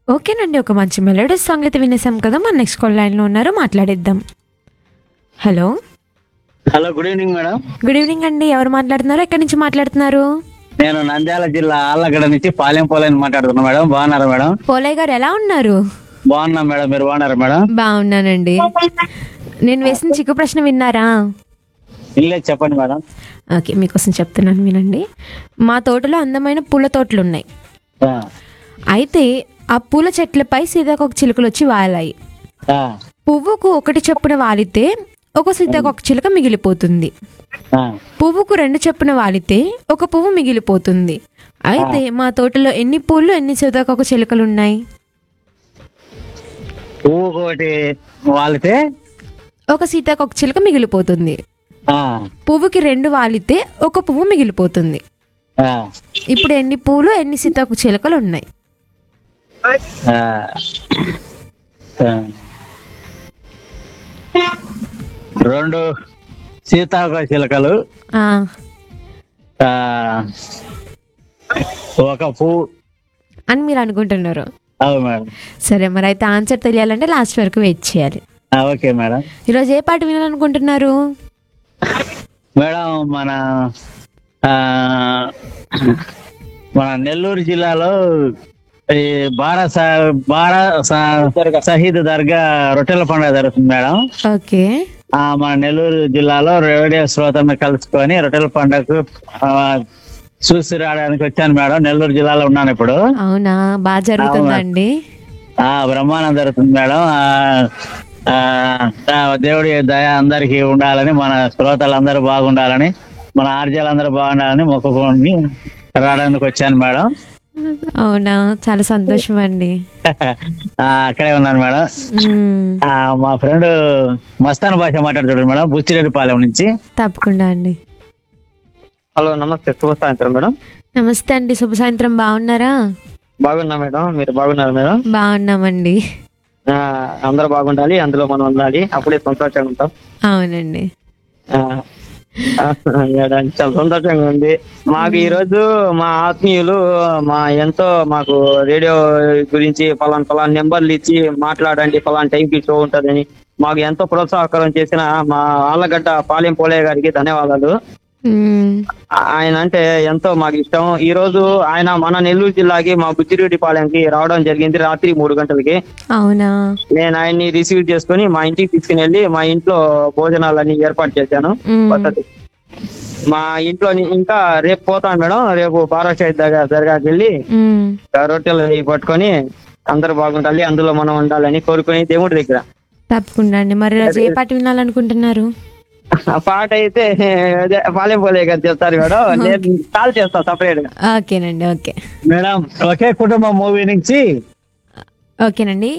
ఓకేనండి ఒక మంచి మెలోడీ సాంగ్ అయితే వినేసాం కదా మన నెక్స్ట్ కాల్ లైన్లో ఉన్నారు మాట్లాడేద్దాం hello hello good evening madam good evening అండి ఎవరు మాట్లాడుతున్నారు ఎక్కడి నుంచి మాట్లాడుతున్నారు నేను నంద్యాల జిల్లా ఆళ్ళగడ్డ నుంచి పాలెం పోలేని మాట్లాడుతున్నా మేడం బాగున్నారా మేడం పోలయ్య గారు ఎలా ఉన్నారు బాగున్నా మేడం మీరు బాగున్నారా మేడం బాగున్నానండి నేను వేసిన చిక్కు ప్రశ్న విన్నారా ఇల్లే చెప్పండి మేడం ఓకే మీకోసం చెప్తున్నాను వినండి మా తోటలో అందమైన పూల తోటలు ఉన్నాయి ఆ, అయితే ఆ పూల చెట్లపై సీతాకొక చిలుకలు వచ్చి వాలాయి ఆ, పువ్వుకు ఒకటి చొప్పున వాలితే ఒక సీతాకొక చిలుక మిగిలిపోతుంది ఆ. పువ్వుకు రెండు చొప్పున వాలితే ఒక పువ్వు మిగిలిపోతుంది అయితే మా తోటలో ఎన్ని పూలు ఎన్ని సీతాకొక చిలుకలు ఉన్నాయి పువ్వు ఒకటి వాలితే ఒక సీతాకొక చిలుక మిగిలిపోతుంది ఆ, పువ్వుకి రెండు వాలితే ఒక పువ్వు మిగిలిపోతుంది ఆ, ఇప్పుడు ఎన్ని పూలు ఎన్ని సీతాకొక చిలుకలు ఉన్నాయి ఆ. ఆ. రెండు సీతాకోక చిలకలు ఆ, ఆ, ఒక పువ్వు అని మీరు అనుకుంటున్నారు అవు మేడం సరే మరి అయితే ఆన్సర్ తెలియాలంటే లాస్ట్ వరకు వెయిట్ చేయాలి ఆ, ఓకే మేడం ఈరోజు ఏ పాట వినాలనుకుంటున్నారు మేడం మన ఆ, మన నెల్లూరు జిల్లాలో ఈ బారా సా- బారా సా- షహీద్ దర్గా రొట్టెల పండుగ జరుగుతుంది మేడం ఓకే ఆ, మన నెల్లూరు జిల్లాలో రేడియో శ్రోతలను కలుసుకొని రొట్టెల పండుగకు ఆ, చూసి రావడానికి వచ్చాను మేడం నెల్లూరు జిల్లాలో ఉన్నాను ఇప్పుడు అవునా బాగా జరుగుతుందా అండి ఆ బ్రహ్మాండం జరుగుతుంది మేడం ఆ, ఆ, ఆ, దేవుడి దయ అందరికి ఉండాలని మన శ్రోతలందరూ బాగుండాలని మన ఆర్జీలందరూ బాగుండాలని మొక్కుకొని రావడానికి వచ్చాను మేడం అవునా చాలా సంతోషం అండి ఆ, అక్కడే ఉన్నాను మేడం మ్మ్. ఆ, మా ఫ్రెండ్ మస్తాన్ భాష మాట్లాడుతున్నాడు మేడం బుచ్చిరెడ్డిపాలెం నుంచి తప్పకుండా అండి హలో నమస్తే శుభ సాయంత్రం మేడం నమస్తే అండి శుభ సాయంత్రం బాగున్నారా బాగున్నా మేడం మీరు బాగున్నారు మేడం బాగున్నామండి ఆ, అందరూ బాగుండాలి అందులో మనం ఉండాలి అప్పుడే సంతోషంగా ఉంటాం అవునండి ఆ, ఆ, మేడం, చాలా సంతోషంగా ఉంది మాకు ఈ రోజు మా ఆత్మీయులు మా ఎంతో మాకు రేడియో గురించి పలాన్ పలాన్ నెంబర్లు ఇచ్చి మాట్లాడండి పలాన్ టైంకి షో ఉంటుందని మాకు ఎంతో ప్రోత్సాహకరం చేసిన మా ఆళ్ళగడ్డ పాలెం పోలయ్య గారికి ధన్యవాదాలు మ్మ్. ఆయన అంటే ఎంతో మాకు ఇష్టం ఈ రోజు ఆయన మన నెల్లూరు జిల్లాకి మా బుచ్చిరెడ్డిపాలెంకి రావడం జరిగింది రాత్రి మూడు గంటలకి అవునా నేను ఆయన్ని రిసీవ్ చేసుకుని మా ఇంటికి తీసుకుని వెళ్ళి మా ఇంట్లో భోజనాలన్నీ ఏర్పాటు చేశాను మ్మ్. పద్ధతి మా ఇంట్లో ఇంకా రేపు పోతాను మేడం రేపు పారాషాహిద్ దగ్గర దర్గాకి వెళ్ళి మ్మ్. ఆ రొట్టెలు అవి పట్టుకొని అందరూ బాగుండాలి అందులో మనం ఉండాలని కోరుకుని దేవుడి దగ్గర తప్పకుండా అండి మరి ఈరోజు ఏ పాట వినాలనుకుంటున్నారు ఆ పాట అయితే అదే పాలెం పోలే గారు చెప్తారు మేడం నేను కాల్ చేస్తా సపరేట్ గా ఓకేనండి ఓకే మేడం ఒకే కుటుంబం మూవీ నుంచి ఓకేనండి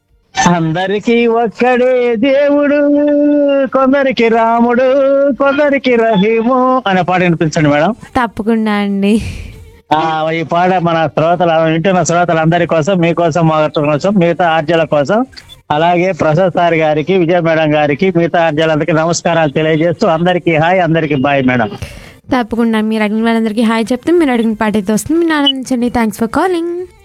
అందరికి ఒక్కడే దేవుడు కొందరికి రాముడు కొందరికి రహీము అనే పాట వినిపించండి మేడం తప్పకుండా అండి ఆ ఈ పాట మన శ్రోతల వింటున్న శ్రోతలందరి కోసం మీకోసం మా కోసం మిగతా ఆర్జల కోసం అలాగే ప్రసాద్ సార్ గారికి విజయ మేడం గారికి మిగతా ఆర్జలందరికీ నమస్కారాలు తెలియజేస్తూ అందరికీ హాయ్ అందరికీ బాయ్ మేడం తప్పకుండా మీరు అడిగిన వాళ్ళందరికీ హాయ్ చెప్తే మీరు అడిగిన పాట అయితే వస్తుంది మీరు ఆనందించండి థ్యాంక్స్ ఫర్ కాలింగ్